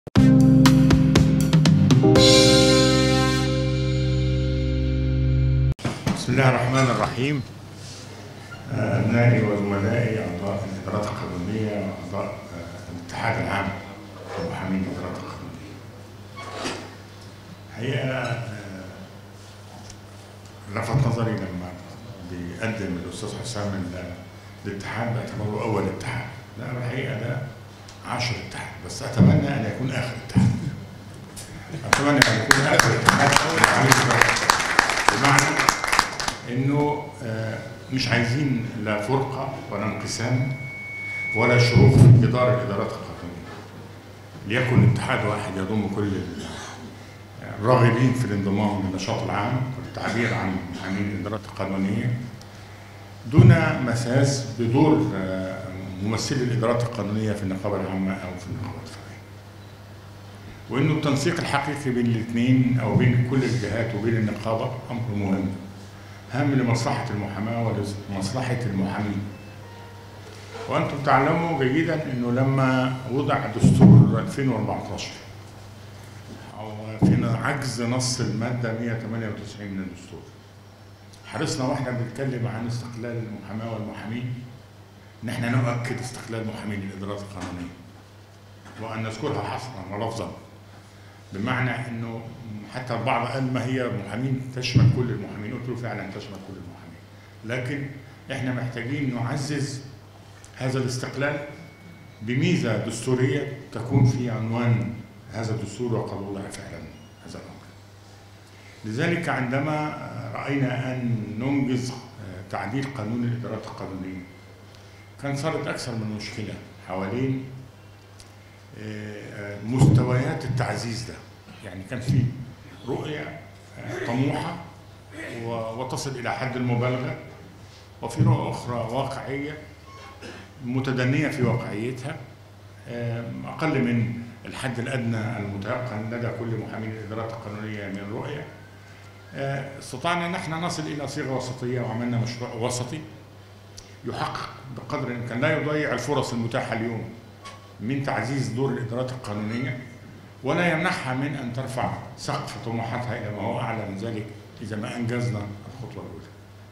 بسم الله الرحمن الرحيم أبنائي وزملائي أعضاء الإدارات القانونية وأعضاء آه، الاتحاد العام لمحامين الإدارات القانونية. الحقيقة آه، لفت نظري لما بيقدم الأستاذ حسام ال- الاتحاد باعتباره أول اتحاد. لا الحقيقة ده عشر اتحاد بس أتمنى أن يكون آخر اتحاد. أتمنى أن يكون آخر اتحاد لمحامين الإدارات القانونية. بمعنى انه آه، مش عايزين لا فرقه ولا انقسام ولا شروخ في جدار الادارات القانونيه. ليكن اتحاد واحد يضم كل ال- الراغبين في الانضمام للنشاط العام والتعبير عن محامين الادارات القانونيه دون مساس بدور آه، ممثلي الادارات القانونيه في النقابه العامه او في النقابه الفرعيه. وانه التنسيق الحقيقي بين الاثنين او بين كل الجهات وبين النقابه امر مهم. هام لمصلحة المحاماة ولمصلحة المحامين. وأنتم تعلموا جيدا أنه لما وضع دستور 2014 أو في عجز نص المادة 198 من الدستور حرصنا واحنا بنتكلم عن استقلال المحاماة والمحامين إن احنا نؤكد استقلال محامين الإدارات القانونية وأن نذكرها حصرا ولفظا بمعنى انه حتى البعض قال ما هي محامين تشمل كل المحامين قلت له فعلا تشمل كل المحامين لكن احنا محتاجين نعزز هذا الاستقلال بميزه دستوريه تكون في عنوان هذا الدستور وقد وضع فعلا هذا الامر لذلك عندما راينا ان ننجز تعديل قانون الادارات القانونيه كان صارت اكثر من مشكله حوالين آه، مستويات التعزيز ده يعني كان في رؤية آه، طموحة و- وتصل إلى حد المبالغة وفي رؤية أخرى واقعية متدنية في واقعيتها آه، أقل من الحد الأدنى المتيقن لدى كل محامين الإدارات القانونية من رؤية آه، استطعنا نحن نصل إلى صيغة وسطية وعملنا مشروع وسطي يحقق بقدر الإمكان لا يضيع الفرص المتاحة اليوم من تعزيز دور الادارات القانونيه ولا يمنعها من ان ترفع سقف طموحاتها الى ما هو اعلى من ذلك اذا ما انجزنا الخطوه الاولى.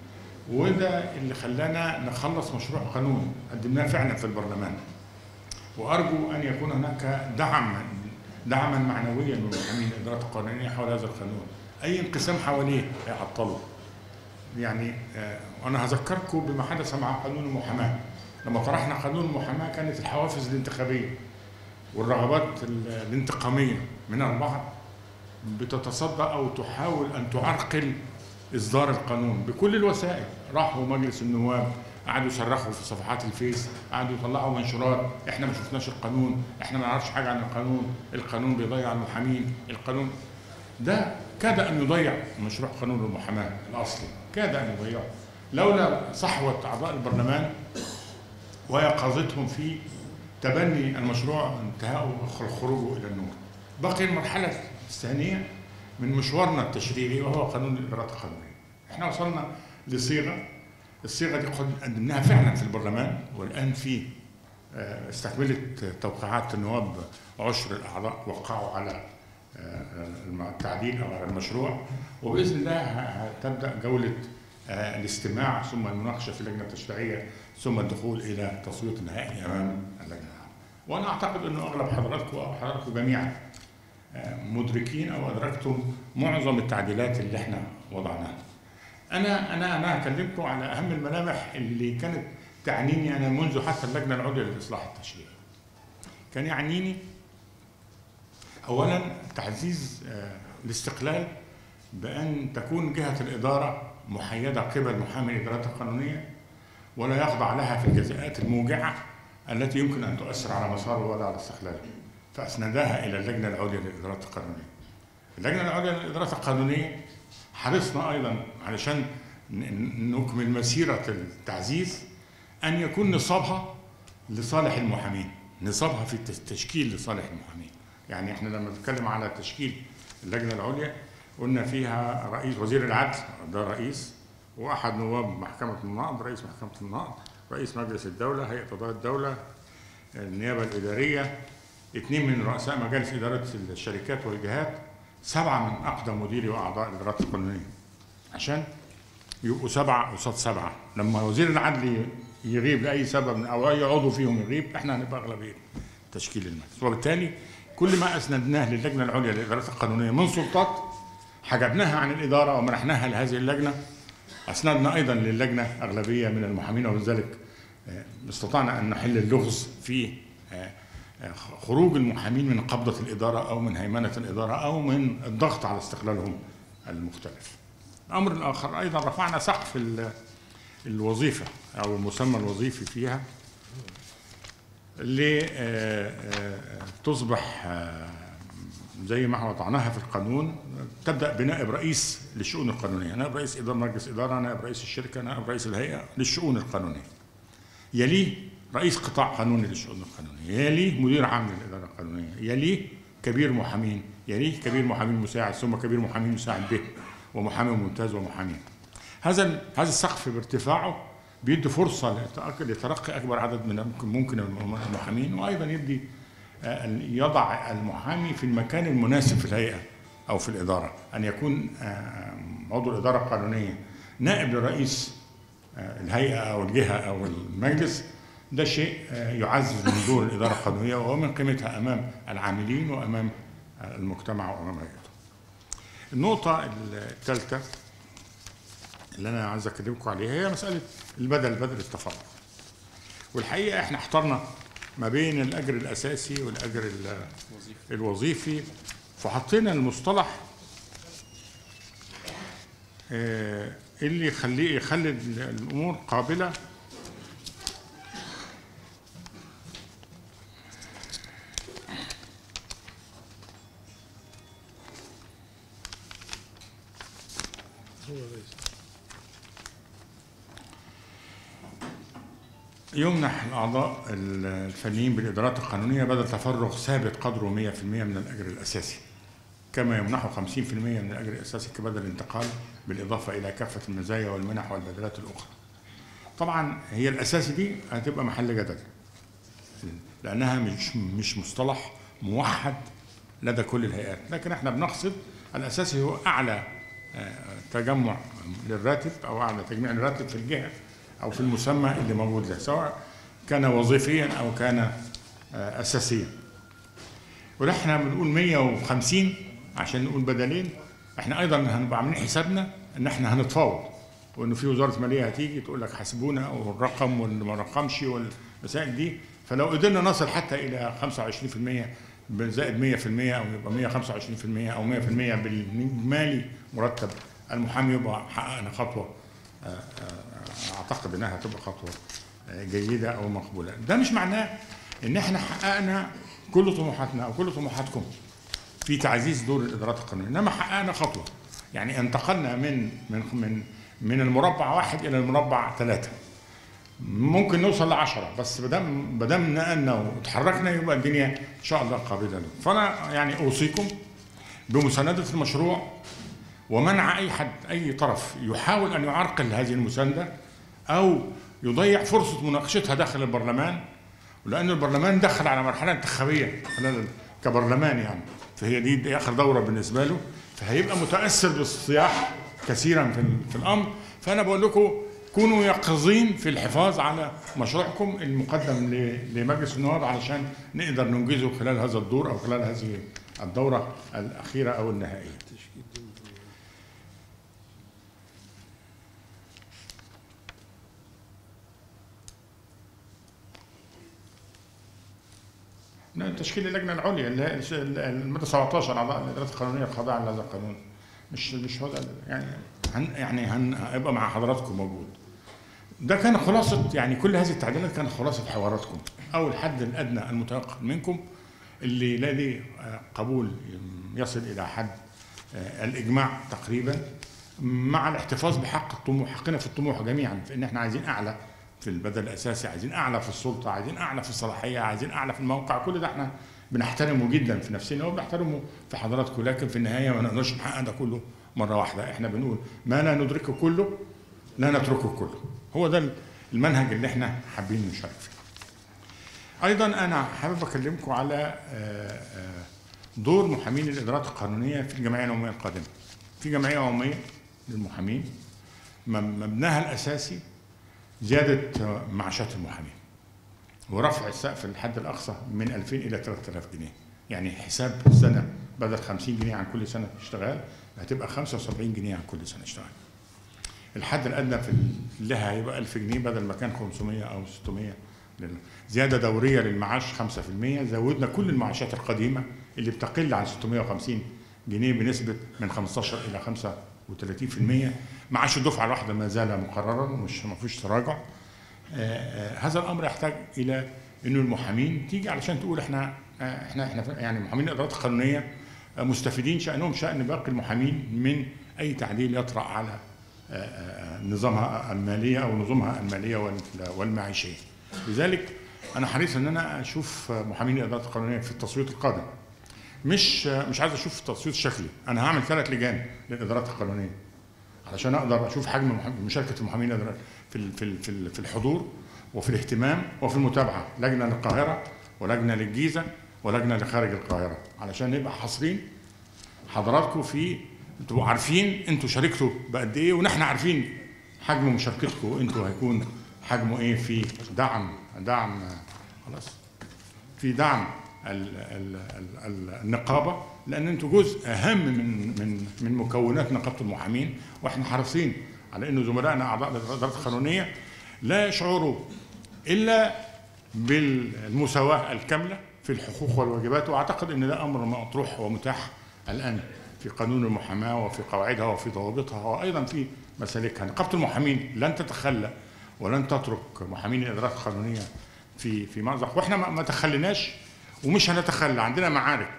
وده اللي خلانا نخلص مشروع قانون قدمناه فعلا في البرلمان. وارجو ان يكون هناك دعم دعما معنويا من محامين الادارات القانونيه حول هذا القانون. اي انقسام حواليه هيعطله. يعني آه، وانا هذكركم بما حدث مع قانون المحاماه. لما طرحنا قانون المحاماه كانت الحوافز الانتخابيه والرغبات ال- الانتقاميه من البعض بتتصدى او تحاول ان تعرقل اصدار القانون بكل الوسائل راحوا مجلس النواب قعدوا يصرخوا في صفحات الفيس قعدوا يطلعوا منشورات احنا ما شفناش القانون احنا ما نعرفش حاجه عن القانون القانون بيضيع المحامين القانون ده كاد ان يضيع مشروع قانون المحاماه الاصلي كاد ان يضيعه لولا صحوه اعضاء البرلمان ويقظتهم في تبني المشروع انتهاءه خروجه الى النور. بقي المرحله الثانيه من مشوارنا التشريعي وهو قانون الادارات القانونيه. احنا وصلنا لصيغه الصيغه دي قد قدمناها فعلا في البرلمان والان في آه، استكملت توقيعات النواب عشر الاعضاء وقعوا على آه، الم- التعديل او على المشروع وباذن الله ه- هتبدا جوله آه، الاستماع ثم المناقشه في اللجنه التشريعيه ثم الدخول الى تصويت نهائي امام اللجنه العامه. وانا اعتقد انه اغلب حضراتكم او حضراتكم جميعا آه، مدركين او ادركتم معظم التعديلات اللي احنا وضعناها. انا انا انا هكلمكم على اهم الملامح اللي كانت تعنيني انا منذ حتى اللجنه العليا للاصلاح التشريعي. كان يعنيني اولا تعزيز آه، الاستقلال بان تكون جهه الاداره محيده قبل محامي الادارات القانونيه ولا يخضع لها في الجزاءات الموجعه التي يمكن ان تؤثر على مساره ولا على استقلاله فاسنداها الى اللجنه العليا للادارات القانونيه. اللجنه العليا للادارات القانونيه حرصنا ايضا علشان ن- ن- نكمل مسيره التعزيز ان يكون نصابها لصالح المحامين، نصابها في التش- التشكيل لصالح المحامين. يعني احنا لما بنتكلم على تشكيل اللجنه العليا قلنا فيها رئيس وزير العدل ده رئيس واحد نواب محكمه النقض رئيس محكمه النقض رئيس مجلس الدوله هيئه قضاء الدوله النيابه الاداريه اثنين من رؤساء مجالس اداره الشركات والجهات سبعه من اقدم مديري واعضاء الادارات القانونيه عشان يبقوا سبعه قصاد سبعه لما وزير العدل يغيب لاي سبب او اي عضو فيهم يغيب احنا هنبقى اغلبيه تشكيل المجلس وبالتالي كل ما اسندناه للجنه العليا للادارات القانونيه من سلطات حجبناها عن الاداره ومنحناها لهذه اللجنه اسندنا ايضا للجنه اغلبيه من المحامين وبذلك آه، استطعنا ان نحل اللغز في آه، آه، خروج المحامين من قبضه الاداره او من هيمنه الاداره او من الضغط على استقلالهم المختلف. الامر الاخر ايضا رفعنا سقف ال- الوظيفه او المسمى الوظيفي فيها لتصبح زي ما وضعناها في القانون تبدا بنائب رئيس للشؤون القانونيه، نائب رئيس اداره مجلس اداره، نائب رئيس الشركه، نائب رئيس الهيئه للشؤون القانونيه. يليه رئيس قطاع قانوني للشؤون القانونيه، يليه مدير عام للاداره القانونيه، يليه كبير محامين، يليه كبير محامين مساعد ثم كبير محامين مساعد به ومحامي ممتاز ومحامين. هذا ال- هذا السقف بارتفاعه بيدي فرصه لتأك- لترقي اكبر عدد من ممكن ممكن المحامين وايضا يدي آه، أن يضع المحامي في المكان المناسب في الهيئه او في الاداره ان يكون آه، عضو الاداره القانونيه نائب لرئيس آه، الهيئه او الجهه او المجلس ده شيء آه، يعزز من دور الاداره القانونيه ومن قيمتها امام العاملين وامام آه، المجتمع وامام هيئته. النقطه الثالثه اللي انا عايز اكلمكم عليها هي مساله البدل بدل التفرغ. والحقيقه احنا احترنا ما بين الاجر الاساسي والاجر ال- الوظيفي فحطينا المصطلح آه، اللي يخليه يخلي الامور قابله يمنح الأعضاء الفنيين بالإدارات القانونية بدل تفرغ ثابت قدره 100% من الأجر الأساسي كما يمنحه 50% من الأجر الأساسي كبدل انتقال بالإضافة إلى كافة المزايا والمنح والبدلات الأخرى طبعا هي الأساسي دي هتبقى محل جدل لأنها مش مش مصطلح موحد لدى كل الهيئات لكن احنا بنقصد الأساسي هو أعلى آه، تجمع للراتب أو أعلى تجميع للراتب في الجهة أو في المسمى اللي موجود له سواء كان وظيفيا أو كان آه، أساسيا وده احنا بنقول 150 عشان نقول بدلين احنا ايضا هنبقى عاملين حسابنا ان احنا هنتفاوض وانه في وزاره ماليه هتيجي تقول لك حاسبونا والرقم واللي ما رقمش والمسائل دي فلو قدرنا نصل حتى الى 25% زائد 100% او يبقى 125% او 100% بالاجمالي مرتب المحامي يبقى حققنا خطوه آه، آه، اعتقد انها هتبقى خطوه آه، جيده او مقبوله ده مش معناه ان احنا حققنا كل طموحاتنا او كل طموحاتكم في تعزيز دور الادارات القانونيه انما حققنا خطوه يعني انتقلنا من من من من المربع واحد الى المربع ثلاثه ممكن نوصل لعشرة بس بدام بدام نقلنا وتحركنا يبقى الدنيا ان شاء الله قابله له فانا يعني اوصيكم بمسانده المشروع ومنع اي حد اي طرف يحاول ان يعرقل هذه المسانده او يضيع فرصه مناقشتها داخل البرلمان ولان البرلمان دخل على مرحله انتخابيه خلال كبرلمان يعني فهي دي, دي اخر دوره بالنسبه له فهيبقى متاثر بالصياح كثيرا في, ال- في الامر فانا بقول لكم كونوا يقظين في الحفاظ على مشروعكم المقدم ل- لمجلس النواب علشان نقدر ننجزه خلال هذا الدور او خلال هذه الدوره الاخيره او النهائيه. نعم، تشكيل اللجنه العليا اللي هي الش- الماده 17 اعضاء الادارات القانونيه الخاضعه لهذا القانون مش مش هو ده يعني هن يعني هن هيبقى مع حضراتكم موجود ده كان خلاصه يعني كل هذه التعديلات كانت خلاصه حواراتكم او الحد الادنى المتوقع منكم اللي لديه آه، قبول يصل الى حد آه، الاجماع تقريبا مع الاحتفاظ بحق الطموح حقنا في الطموح جميعا في ان احنا عايزين اعلى في البدل الاساسي عايزين اعلى في السلطه عايزين اعلى في الصلاحيه عايزين اعلى في الموقع كل ده احنا بنحترمه جدا في نفسنا وبنحترمه في حضراتكم لكن في النهايه ما نقدرش نحقق ده كله مره واحده احنا بنقول ما لا ندركه كله لا نتركه كله هو ده المنهج اللي احنا حابين نشارك فيه ايضا انا حابب اكلمكم على آه، آه، دور محامين الادارات القانونيه في الجمعيه العموميه القادمه. في جمعيه عموميه للمحامين م- مبناها الاساسي زياده آه، معاشات المحامين. ورفع السقف الحد الاقصى من 2000 الى 3000 جنيه. يعني حساب السنه بدل 50 جنيه عن كل سنه اشتغال هتبقى 75 جنيه عن كل سنه اشتغال. الحد الادنى في لها هيبقى 1000 جنيه بدل ما كان 500 او 600 لل- زياده دوريه للمعاش 5% زودنا كل المعاشات القديمه اللي بتقل عن 650 جنيه بنسبه من 15 الى 35% معاش الدفعه الواحده ما زال مقررا ومش ما فيش تراجع آه، آه، هذا الامر يحتاج الى انه المحامين تيجي علشان تقول احنا آه، احنا احنا يعني محامين الادارات القانونيه آه، مستفيدين شانهم شان باقي المحامين من اي تعديل يطرا على آه، آه، نظامها الماليه او نظامها الماليه وال- والمعيشيه. لذلك انا حريص ان انا اشوف محامين الادارات القانونيه في التصويت القادم. مش مش عايز اشوف تصويت شكلي، انا هعمل ثلاث لجان للادارات القانونيه. علشان اقدر اشوف حجم المح- مشاركه المحامين الادارات في ال- في ال- في ال- في الحضور وفي الاهتمام وفي المتابعه، لجنه للقاهره ولجنه للجيزه ولجنه لخارج القاهره، علشان نبقى حاصرين حضراتكم في انتوا عارفين انتوا شاركتوا بقد ايه ونحن عارفين حجم مشاركتكم انتوا هيكون حجمه ايه في دعم دعم خلاص في دعم ال ال ال ال النقابه لان انتوا جزء اهم من من من مكونات نقابه المحامين واحنا حريصين على انه زملائنا اعضاء الادارات القانونيه لا يشعروا الا بالمساواه الكامله في الحقوق والواجبات واعتقد ان ده امر مطروح ومتاح الان في قانون المحاماه وفي قواعدها وفي ضوابطها وايضا في مسالكها نقابه المحامين لن تتخلى ولن تترك محامين الادارات القانونيه في في مأزق واحنا ما ما تخليناش ومش هنتخلى عندنا معارك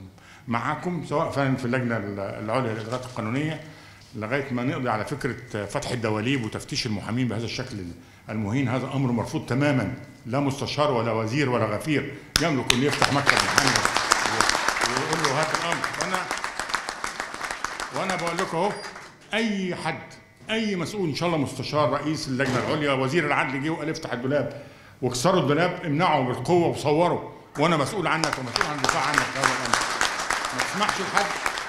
معاكم سواء فعلا في اللجنه العليا للادارات القانونيه لغايه ما نقضي على فكره فتح الدواليب وتفتيش المحامين بهذا الشكل المهين هذا امر مرفوض تماما لا مستشار ولا وزير ولا غفير يملك ان يفتح مكتب محامي ويقول له هات الامر وانا وانا بقول لكم اهو اي حد اي مسؤول ان شاء الله مستشار رئيس اللجنه العليا وزير العدل جه وقال افتح الدولاب واكسروا الدولاب امنعوا بالقوه وصوروا وانا مسؤول عنك ومسؤول عن الدفاع عنك في هذا الامر ما تسمحش لحد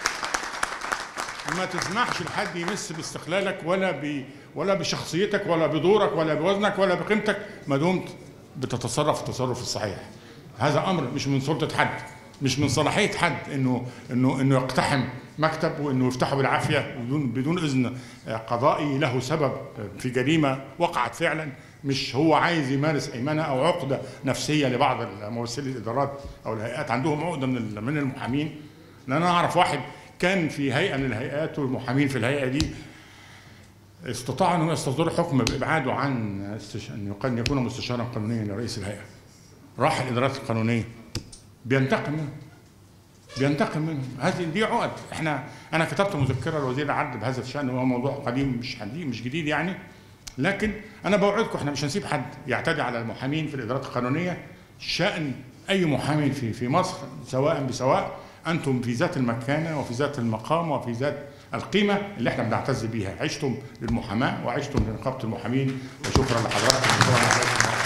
ما تسمحش لحد يمس باستقلالك ولا ب ولا بشخصيتك ولا بدورك ولا بوزنك ولا بقيمتك ما دمت بتتصرف التصرف الصحيح هذا امر مش من سلطه حد مش من صلاحيه حد انه انه انه يقتحم مكتب وانه يفتحه بالعافيه بدون بدون اذن قضائي له سبب في جريمه وقعت فعلا مش هو عايز يمارس ايمانه او عقده نفسيه لبعض ممثلي الادارات او الهيئات عندهم عقده من من المحامين لان انا اعرف واحد كان في هيئه من الهيئات والمحامين في الهيئه دي استطاع انه يستصدر حكم بابعاده عن استش... ان يقن يكون مستشارا قانونيا لرئيس الهيئه راح الادارات القانونيه بينتقم منه بينتقم منه هذه دي عقد احنا انا كتبت مذكره لوزير العدل بهذا الشان وهو موضوع قديم مش حديث مش جديد يعني لكن انا بوعدكم احنا مش هنسيب حد يعتدي على المحامين في الادارات القانونيه شان اي محامي في في مصر سواء بسواء انتم في ذات المكانه وفي ذات المقام وفي ذات القيمه اللي احنا بنعتز بيها عشتم للمحاماه وعشتم لنقابه المحامين وشكرا لحضراتكم